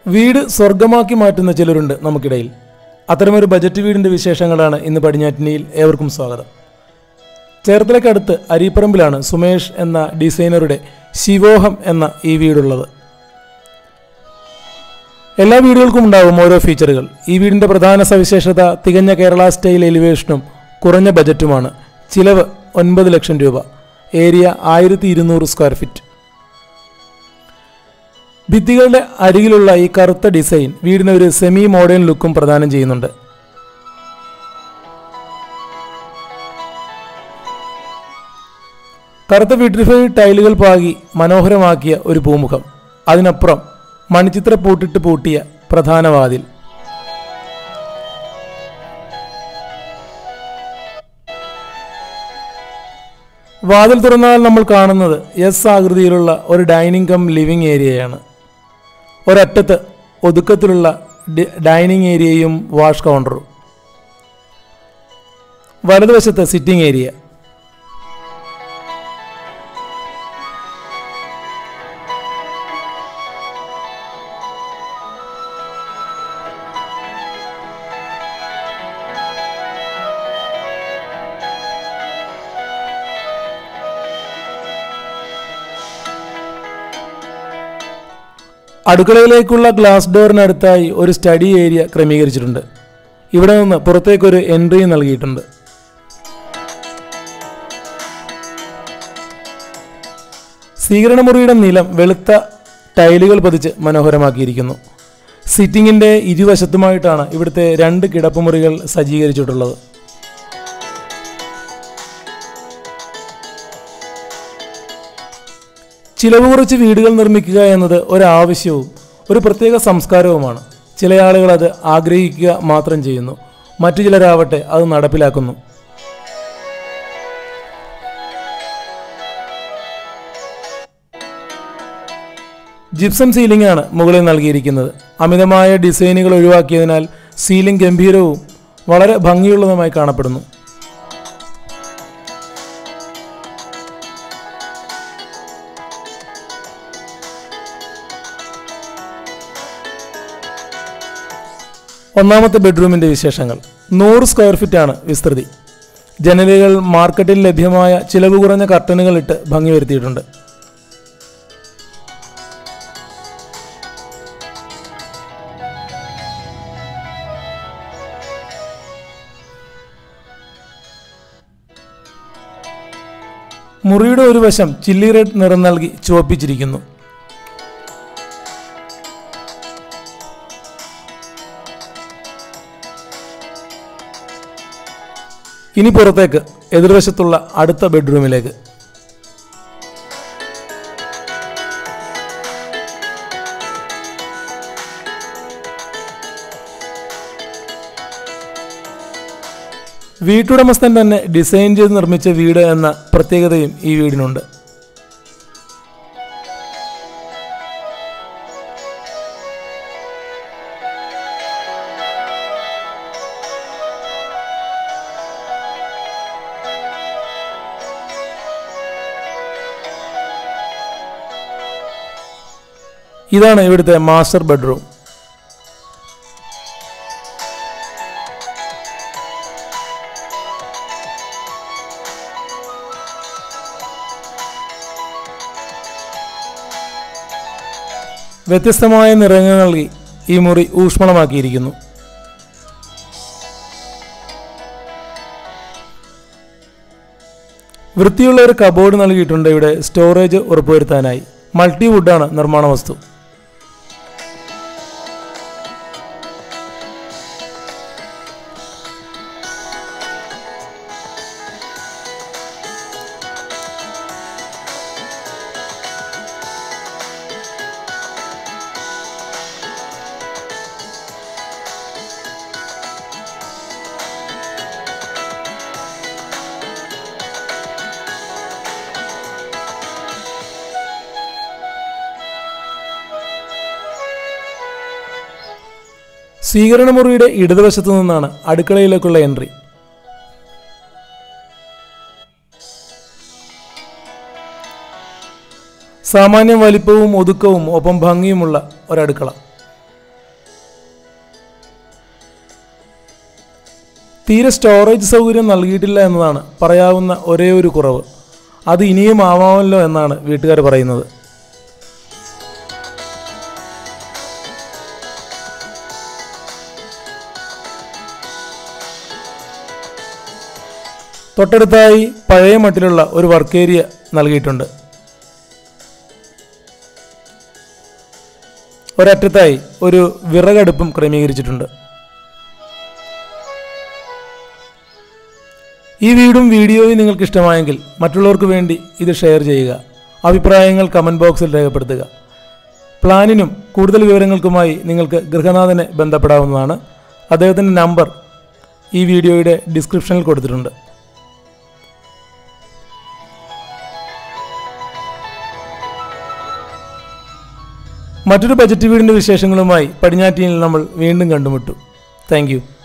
വീട് സ്വർഗമാക്കി മാറ്റുന്ന ചിലരുണ്ട് നമുക്കിടയിൽ അത്തരമൊരു ബജറ്റ് വീടിൻ്റെ വിശേഷങ്ങളാണ് ഇന്ന് പടിഞ്ഞാറ്റിനിയിൽ ഏവർക്കും സ്വാഗതം ചേർത്തലയ്ക്കടുത്ത് അരീപ്പറമ്പിലാണ് സുമേഷ് എന്ന ഡിസൈനറുടെ ശിവോഹം എന്ന ഈ വീടുള്ളത് എല്ലാ വീടുകൾക്കും ഉണ്ടാവും ഓരോ ഫീച്ചറുകൾ ഈ വീടിൻ്റെ പ്രധാന സവിശേഷത തികഞ്ഞ കേരള സ്റ്റൈൽ എലിവേഷനും കുറഞ്ഞ ബജറ്റുമാണ് ചിലവ് ഒൻപത് ലക്ഷം രൂപ ഏരിയ ആയിരത്തി ഇരുന്നൂറ് സ്ക്വയർ ഫീറ്റ് ഭിത്തികളുടെ അരികിലുള്ള ഈ കറുത്ത ഡിസൈൻ വീടിന് ഒരു സെമി മോഡേൺ ലുക്കും പ്രദാനം ചെയ്യുന്നുണ്ട് കറുത്ത വിട്രിഫൈ ടൈലുകൾ പാകി മനോഹരമാക്കിയ ഒരു പൂമുഖം അതിനപ്പുറം മണിച്ചിത്ര പൂട്ടിട്ട് പൂട്ടിയ പ്രധാന വാതിൽ വാതിൽ തുറന്നാൽ നമ്മൾ കാണുന്നത് എസ് ആകൃതിയിലുള്ള ഒരു ഡൈനിങ് കം ലിവിംഗ് ഏരിയയാണ് ഒരറ്റത്ത് ഒതുക്കത്തിലുള്ള ഡി- ഡൈനിങ് ഏരിയയും വാഷ് കൗണ്ടറും വലതുവശത്ത് സിറ്റിംഗ് ഏരിയ അടുക്കളയിലേക്കുള്ള ഗ്ലാസ് ഡോറിനടുത്തായി ഒരു സ്റ്റഡി ഏരിയ ക്രമീകരിച്ചിട്ടുണ്ട് ഇവിടെ നിന്ന് പുറത്തേക്കൊരു എൻട്രി നൽകിയിട്ടുണ്ട് സ്വീകരണമുറിയുടെ നിലം വെളുത്ത ടൈലുകൾ പതിച്ച് മനോഹരമാക്കിയിരിക്കുന്നു സിറ്റിങ്ങിൻ്റെ ഇരുവശത്തുമായിട്ടാണ് ഇവിടുത്തെ രണ്ട് കിടപ്പുമുറികൾ സജ്ജീകരിച്ചിട്ടുള്ളത് ചിലവ് കുറച്ച് വീടുകൾ നിർമ്മിക്കുക എന്നത് ഒരാവശ്യവും ഒരു പ്രത്യേക സംസ്കാരവുമാണ് ചില ആളുകൾ അത് ആഗ്രഹിക്കുക മാത്രം ചെയ്യുന്നു മറ്റു ചിലരാവട്ടെ അത് നടപ്പിലാക്കുന്നു ജിപ്സം സീലിംഗ് ആണ് മുകളിൽ നൽകിയിരിക്കുന്നത് അമിതമായ ഡിസൈനുകൾ ഒഴിവാക്കിയതിനാൽ സീലിംഗ് ഗംഭീരവും വളരെ ഭംഗിയുള്ളതുമായി കാണപ്പെടുന്നു ഒന്നാമത്തെ ബെഡ്റൂമിന്റെ വിശേഷങ്ങൾ നൂറ് സ്ക്വയർ ഫീറ്റ് ആണ് വിസ്തൃതി ജനലുകൾ മാർക്കറ്റിൽ ലഭ്യമായ ചിലവ് കുറഞ്ഞ കർട്ടനുകൾ ഇട്ട് ഭംഗി വരുത്തിയിട്ടുണ്ട് മുറിയുടെ ഒരു വശം ചില്ലി റെഡ് നിറം നൽകി ചുവപ്പിച്ചിരിക്കുന്നു ഇനി പുറത്തേക്ക് എതിർവശത്തുള്ള അടുത്ത ബെഡ്റൂമിലേക്ക് വീട്ടുടമസ്ഥൻ തന്നെ ഡിസൈൻ ചെയ്ത് നിർമ്മിച്ച വീട് എന്ന പ്രത്യേകതയും ഈ വീടിനുണ്ട് ഇതാണ് ഇവിടുത്തെ മാസ്റ്റർ ബെഡ്റൂം വ്യത്യസ്തമായ നിറങ്ങൾ നൽകി ഈ മുറി ഊഷ്മളമാക്കിയിരിക്കുന്നു വൃത്തിയുള്ള ഒരു കബോർഡ് നൽകിയിട്ടുണ്ട് ഇവിടെ സ്റ്റോറേജ് ഉറപ്പുവരുത്താനായി മൾട്ടി വുഡാണ് നിർമ്മാണ വസ്തു സ്വീകരണ മുറിയുടെ ഇടതുവശത്തു നിന്നാണ് അടുക്കളയിലേക്കുള്ള എൻട്രി സാമാന്യം വലിപ്പവും ഒതുക്കവും ഒപ്പം ഭംഗിയുമുള്ള ഒരടുക്കള തീരെ സ്റ്റോറേജ് സൗകര്യം നൽകിയിട്ടില്ല എന്നതാണ് പറയാവുന്ന ഒരേ ഒരു കുറവ് അത് ഇനിയും ആവാമല്ലോ എന്നാണ് വീട്ടുകാർ പറയുന്നത് തൊട്ടടുത്തായി പഴയ മട്ടിലുള്ള ഒരു വർക്ക് ഏരിയ നൽകിയിട്ടുണ്ട് ഒരറ്റത്തായി ഒരു വിറകടുപ്പും ക്രമീകരിച്ചിട്ടുണ്ട് ഈ വീടും വീഡിയോയും നിങ്ങൾക്ക് ഇഷ്ടമായെങ്കിൽ മറ്റുള്ളവർക്ക് വേണ്ടി ഇത് ഷെയർ ചെയ്യുക അഭിപ്രായങ്ങൾ കമൻറ്റ് ബോക്സിൽ രേഖപ്പെടുത്തുക പ്ലാനിനും കൂടുതൽ വിവരങ്ങൾക്കുമായി നിങ്ങൾക്ക് ഗൃഹനാഥനെ ബന്ധപ്പെടാവുന്നതാണ് അദ്ദേഹത്തിൻ്റെ നമ്പർ ഈ വീഡിയോയുടെ ഡിസ്ക്രിപ്ഷനിൽ കൊടുത്തിട്ടുണ്ട് മറ്റൊരു ബജറ്റ് വീടിൻ്റെ വിശേഷങ്ങളുമായി പടിഞ്ഞാറ്റിയിൽ നമ്മൾ വീണ്ടും കണ്ടുമുട്ടും താങ്ക്